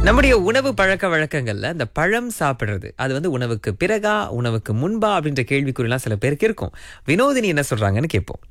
நம்முடைய உணவு பழக்க வழக்கங்கள்ல இந்த பழம் சாப்பிடுறது அது வந்து உணவுக்கு பிறகா உணவுக்கு முன்பா அப்படின்ற கேள்விக்குறிலாம் சில பேருக்கு இருக்கும் வினோதினி என்ன சொல்றாங்கன்னு கேட்போம்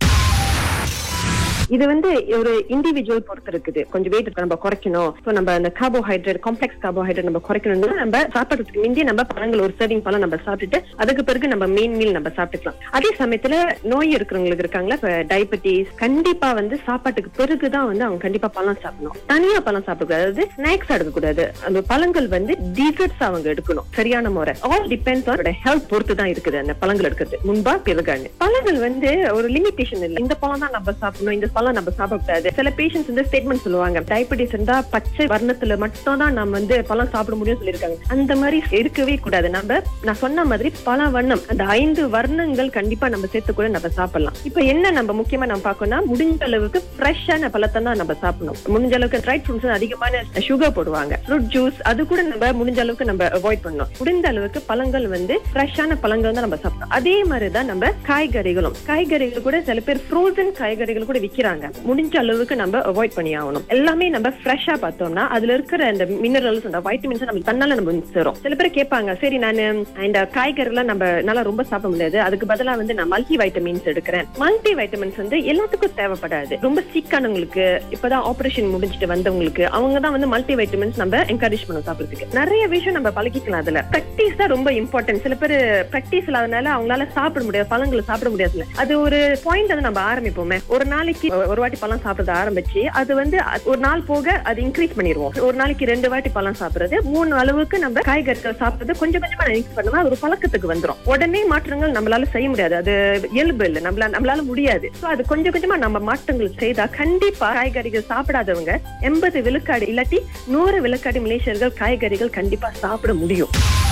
இது வந்து ஒரு இண்டிவிஜுவல் பொறுத்து இருக்குது கொஞ்சம் வெயிட் நம்ம குறைக்கணும் ஸோ நம்ம அந்த கார்போஹைட்ரேட் காம்ப்ளெக்ஸ் கார்போஹைட்ரேட் நம்ம குறைக்கணும்னா நம்ம சாப்பிட்றதுக்கு முந்தைய நம்ம பழங்கள் ஒரு சர்விங் பழம் நம்ம சாப்பிட்டுட்டு அதுக்கு பிறகு நம்ம மெயின் மீல் நம்ம சாப்பிட்டுக்கலாம் அதே சமயத்துல நோய் இருக்கிறவங்களுக்கு இருக்காங்களா இப்ப டயபெட்டிஸ் கண்டிப்பா வந்து சாப்பாட்டுக்கு பிறகுதான் வந்து அவங்க கண்டிப்பா பழம் சாப்பிடணும் தனியா பழம் சாப்பிடக்கூடாது அதாவது ஸ்நாக்ஸ் எடுக்கக்கூடாது அந்த பழங்கள் வந்து டீசர்ட்ஸ் அவங்க எடுக்கணும் சரியான முறை ஆல் டிபெண்ட்ஸ் ஆன் ஹெல்த் பொறுத்து தான் இருக்குது அந்த பழங்கள் எடுக்கிறது முன்பா பிறகான்னு பழங்கள் வந்து ஒரு லிமிடேஷன் இல்லை இந்த பழம் தான் நம்ம சாப்பிடணும் இந்த பழம் நம்ம சாப்பிடக்கூடாது சில பேஷண்ட்ஸ் வந்து ஸ்டேட்மெண்ட் சொல்லுவாங்க டயபெட்டிஸ் இருந்தா பச்சை வர்ணத்துல மட்டும் தான் நம்ம வந்து பழம் சாப்பிட முடியும் சொல்லியிருக்காங்க அந்த மாதிரி இருக்கவே கூடாது நம்ம நான் சொன்ன மாதிரி பல வண்ணம் அந்த ஐந்து வர்ணங்கள் கண்டிப்பா நம்ம சேர்த்து கூட நம்ம சாப்பிடலாம் இப்ப என்ன நம்ம முக்கியமா நம்ம பார்க்கணும்னா முடிஞ்ச அளவுக்கு ஃப்ரெஷ்ஷான பழத்தை தான் நம்ம சாப்பிடணும் முடிஞ்ச அளவுக்கு ட்ரை ஃப்ரூட்ஸ் அதிகமான சுகர் போடுவாங்க ஃப்ரூட் ஜூஸ் அது கூட நம்ம முடிஞ்ச அளவுக்கு நம்ம அவாய்ட் பண்ணணும் முடிந்த அளவுக்கு பழங்கள் வந்து ஃப்ரெஷ்ஷான பழங்கள் தான் நம்ம சாப்பிடணும் அதே மாதிரி தான் நம்ம காய்கறிகளும் காய்கறிகள் கூட சில பேர் ஃப்ரோசன் காய்கறிகள் கூட விக்கிறாங்க முடிஞ்ச அளவுக்கு நம்ம அவாய்ட் பண்ணி ஆகணும் எல்லாமே நம்ம ஃப்ரெஷ்ஷா பார்த்தோம்னா அதுல இருக்கிற அந்த மினரல்ஸ் அந்த வைட்டமின்ஸ் நம்ம தன்னால நம்ம சேரும் சில பேர் கேட்பாங்க சரி நான் இந்த காய்கறிலாம் நம்ம நல்லா ரொம்ப சாப்பிட முடியாது அதுக்கு பதிலா வந்து நான் மல்டி வைட்டமின்ஸ் எடுக்கிறேன் மல்டி வைட்டமின்ஸ் வந்து எல்லாத்துக்கும் தேவைப்படாது ரொம்ப சிக்கானவங்களுக்கு இப்பதான் ஆபரேஷன் முடிஞ்சிட்டு வந்தவங்களுக்கு அவங்க தான் வந்து மல்டி வைட்டமின்ஸ் நம்ம என்கரேஜ் பண்ண சாப்பிடுறதுக்கு நிறைய விஷயம் நம்ம பழகிக்கலாம் அதுல பிராக்டிஸ் தான் ரொம்ப இம்பார்ட்டன்ட் சில பேர் பிராக்டிஸ் இல்லாதனால அவங்களால சாப்பிட முடியாது பழங்களை சாப்பிட முடியாதுல அது ஒரு பாயிண்ட் வந்து நம்ம ஆரம்பிப்போமே ஒரு நாளைக்கு ஒரு வாட்டி பழம் சாப்பிடுறது ஆரம்பிச்சு அது வந்து ஒரு நாள் போக அது இன்க்ரீஸ் பண்ணிடுவோம் ஒரு நாளைக்கு ரெண்டு வாட்டி பழம் சாப்பிடுறது மூணு அளவுக்கு நம்ம காய்கறிகள் சாப்பிடுறது கொஞ்சம் கொஞ்சமா இன்க்ரீஸ் பண்ணோம்னா அது ஒரு பழக்கத்துக்கு வந்துரும் உடனே மாற்றங்கள் நம்மளால செய்ய முடியாது அது இயல்பு இல்லை நம்மளால நம்மளால முடியாது சோ அது கொஞ்சம் கொஞ்சமா நம்ம மாற்றங்கள் செய்தா கண்டிப்பா காய்கறிகள் சாப்பிடாதவங்க எண்பது விழுக்காடு இல்லாட்டி நூறு விழுக்காடு மலேசியர்கள் காய்கறிகள் கண்டிப்பா சாப்பிட முடியும்